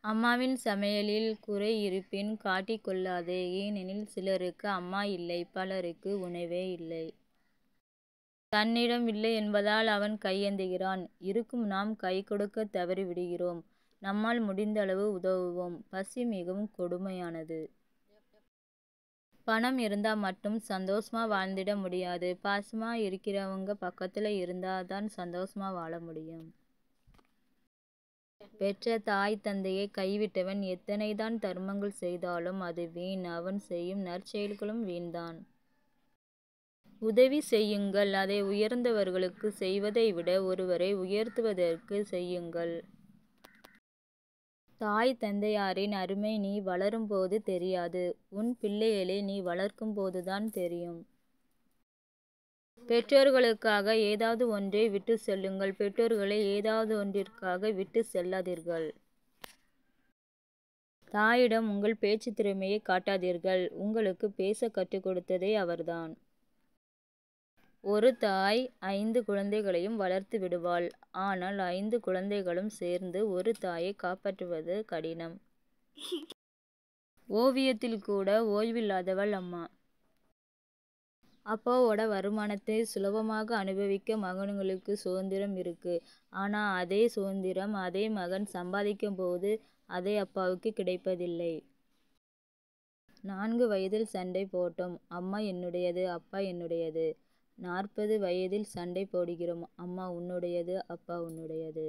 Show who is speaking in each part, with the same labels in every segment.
Speaker 1: அம்மாவின் சமையலில் குறை இருப்பின் காட்டிக் கொள்ளாதே. ஏனெனில் சிலருக்கு அம்மா இல்லை. பலருக்கு உணவே இல்லை. தன்னிடம் இல்லை என்பதால் அவன் கையேந்துகிறான். இருக்கும் நாம் கைகொடுக்கத் தவறிவிடுகிறோம். நம்மால் முடிந்தளவு உதவுவோம். பசி மிகவும் கொடுமையானது. பணம் இருந்தா மட்டும் சந்தோஷமா வாழ்ந்திட முடியாது. பாசமா இருக்கிறவங்க பக்கத்துல இருந்தா தான் சந்தோஷமா வாழ முடியும். பெற்ற தாய் தந்தையைக் கைவிட்டவன் எத்தனைதான் தர்மங்கள் செய்தாலும் அது வீண். அவன் செய்யும் நற்செயல்களும் வீண்தான். உதவி செய்யுங்கள். அதை உயர்ந்தவர்களுக்குச் செய்வதைவிட ஒருவரை உயர்த்துவதற்குச் செய்யுங்கள். தாய் தந்தையரின் அருமை நீ வளரும்போது தெரியாது. உன் பிள்ளைகளை நீ வளர்க்கும்போதுதான் தெரியும். பெற்றோர்களுக்காக ஏதாவது ஒன்றை விட்டுச் செல்லுங்கள். பெற்றோர்களை ஏதாவதொன்றிற்காக விட்டுச் செல்லாதீர்கள். தாயிடம் உங்கள் பேச்சுத் திறமையைக் காட்டாதீர்கள். உங்களுக்குப் பேசக் கற்றுக் கொடுத்ததே அவர்தான். ஒரு தாய் ஐந்து குழந்தைகளையும் வளர்த்து விடுவாள். ஆனால் ஐந்து குழந்தைகளும் சேர்ந்து ஒரு தாயைக் காப்பாற்றுவது கடினம். ஓவியத்தில் கூட ஓய்வில்லாதவள் அம்மா. அப்பாவோட வருமானத்தை சுலபமாக அனுபவிக்க மகன்களுக்கு சுதந்திரம் இருக்கு. ஆனா அதே சுதந்திரம் அதே மகன் சம்பாதிக்கும்போது அதே அப்பாவுக்குக் கிடைப்பதில்லை. நான்கு வயதில் சண்டை போட்டோம். அம்மா என்னுடையது. அப்பா என்னுடையது. நாற்பது வயதில் சண்டை போடுகிறோம். அம்மா உன்னுடையது. அப்பா உன்னுடையது.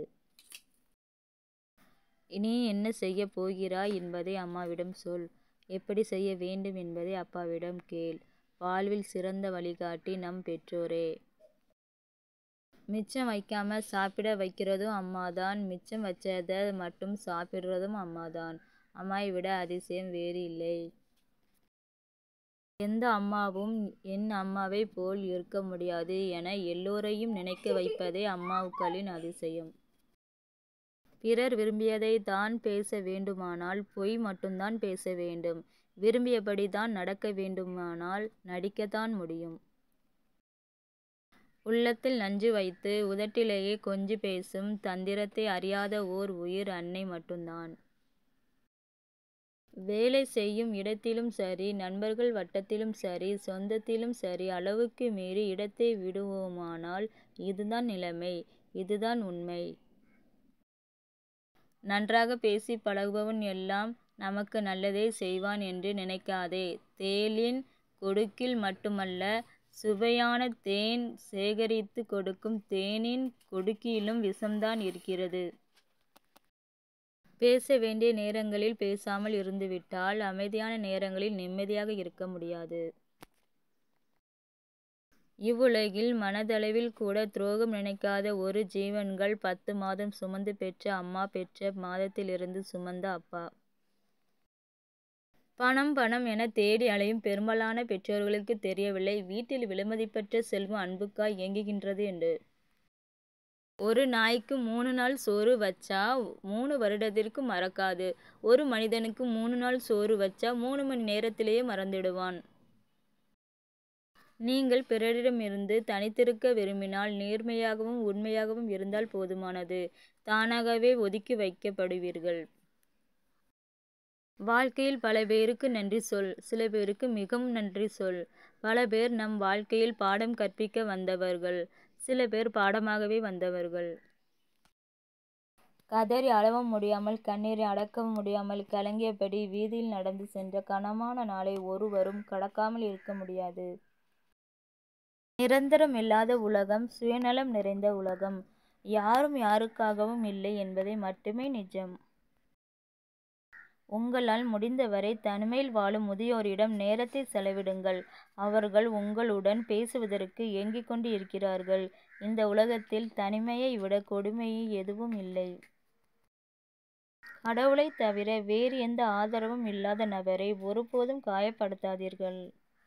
Speaker 1: நீ என்ன செய்யப் போகிறாய் என்பதை அம்மாவிடம் சொல். எப்படிச் செய்ய வேண்டும் என்பதை அப்பாவிடம் கேள். வாழ்வில் சிறந்த வழிகாட்டி நம் பெற்றோரே. மிச்சம் வைக்காம சாப்பிட வைக்கிறதும் அம்மாதான். மிச்சம் வச்சத மட்டும் சாப்பிடுறதும் அம்மாதான். அம்மாவை விட அதிசயம் வேறு இல்லை. எந்த அம்மாவும் என் அம்மாவைப் போல் இருக்க முடியாது என எல்லோரையும் நினைக்க வைப்பதே அம்மாக்களின் அதிசயம். பிறர் விரும்பியதைத் தான் பேச வேண்டுமானால் பொய் மட்டும்தான் பேச வேண்டும். விரும்பியபடி தான் நடக்க வேண்டுமானால் நடிக்கத்தான் முடியும். உள்ளத்தில் நஞ்சு வைத்து உதட்டிலேயே கொஞ்சிப் பேசும் தந்திரத்தை அறியாத ஓர் உயிர் அன்னை மட்டும்தான். வேலை செய்யும் இடத்திலும் சரி நண்பர்கள் வட்டத்திலும் சரி சொந்தத்திலும் சரி அளவுக்கு மீறி இடத்தை விடுவோமானால் இதுதான் நிலைமை. இதுதான் உண்மை. நன்றாகப் பேசிப் பழகுபவன் எல்லாம் நமக்கு நல்லதே செய்வான் என்று நினைக்காதே. தேளின் கொடுக்கில் மட்டுமல்ல சுவையான தேன் சேகரித்துக் கொடுக்கும் தேனின் கொடுக்கிலும் விஷம்தான் இருக்கிறது. பேச வேண்டிய நேரங்களில் பேசாமல் இருந்துவிட்டால் அமைதியான நேரங்களில் நிம்மதியாக இருக்க முடியாது. இவ்வுலகில் மனதளவில் கூட துரோகம் நினைக்காத ஒரு ஜீவன்கள் பத்து மாதம் சுமந்து பெற்ற அம்மா பெற்ற மாதத்திலிருந்து சுமந்த அப்பா. பணம் பணம் எனத் தேடி அலையும் பெரும்பாலான பெற்றோர்களுக்குத் தெரியவில்லை வீட்டில் விலைமதிப்பற்ற செல்வம் அன்புக்காய் ஏங்குகின்றது என்று. ஒரு நாய்க்கு மூணு நாள் சோறு வச்சா மூணு வருடத்திற்கு மறக்காது. ஒரு மனிதனுக்கு மூணு நாள் சோறு வச்சா மூணு மணி நேரத்திலேயே மறந்துடுவான். நீங்கள் பிறரிடமிருந்து தனித்திருக்க விரும்பினால் நேர்மையாகவும் உண்மையாகவும் இருந்தால் போதுமானது. தானாகவே ஒதுக்கி வைக்கப்படுவீர்கள். வாழ்க்கையில் பல பேருக்கு நன்றி சொல். சில பேருக்கு மிகவும் நன்றி சொல். பல பேர் நம் வாழ்க்கையில் பாடம் கற்பிக்க வந்தவர்கள். சில பேர் பாடமாகவே வந்தவர்கள். கதறி அழவும் முடியாமல் கண்ணீரை அடக்கவும் முடியாமல் கலங்கியபடி வீதியில் நடந்து சென்ற கனமான நாளை ஒருவரும் கடக்காமல் இருக்க முடியாது. நிரந்தரமில்லாத உலகம். சுயநலம் நிறைந்த உலகம். யாரும் யாருக்காகவும் இல்லை என்பது மட்டுமே நிஜம். உங்களால் முடிந்தவரை தனிமையில் வாழும் முதியோரிடம் நேரத்தைச் செலவிடுங்கள். அவர்கள் உங்களுடன் பேசுவதற்கு ஏங்கிக் கொண்டு இருக்கிறார்கள். இந்த உலகத்தில் தனிமையை விடக் கொடுமை எதுவும் இல்லை. கடவுளைத் தவிர வேறு எந்த ஆதரவும் இல்லாத நபரை ஒருபோதும் காயப்படுத்தாதீர்கள்.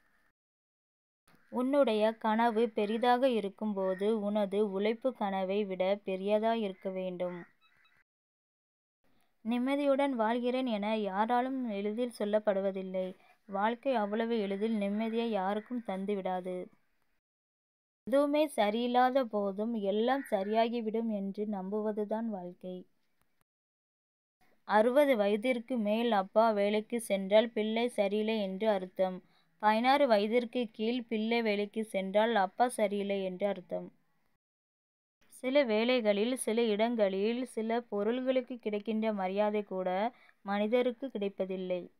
Speaker 1: உன்னுடைய கனவு பெரிதாக இருக்கும்போது உனது உழைப்பு கனவை விடப் பெரியதாயிருக்க வேண்டும். நிம்மதியுடன் வாழ்கிறேன் என யாராலும் எளிதில் சொல்லப்படுவதில்லை. வாழ்க்கை அவ்வளவு எளிதில் நிம்மதியை யாருக்கும் தந்துவிடாது. எதுவுமே சரியில்லாத போதும் எல்லாம் சரியாகிவிடும் என்று நம்புவதுதான் வாழ்க்கை. அறுபது வயதிற்கு மேல் அப்பா வேலைக்கு சென்றால் பிள்ளை சரியில்லை என்று அர்த்தம். பதினாறு வயதிற்கு கீழ் பிள்ளை வேலைக்கு சென்றால் அப்பா சரியில்லை என்று அர்த்தம். சில வேளைகளில் சில இடங்களில் சில பொருள்களுக்கு கிடைக்கின்ற மரியாதை கூட மனிதருக்கு கிடைப்பதில்லை.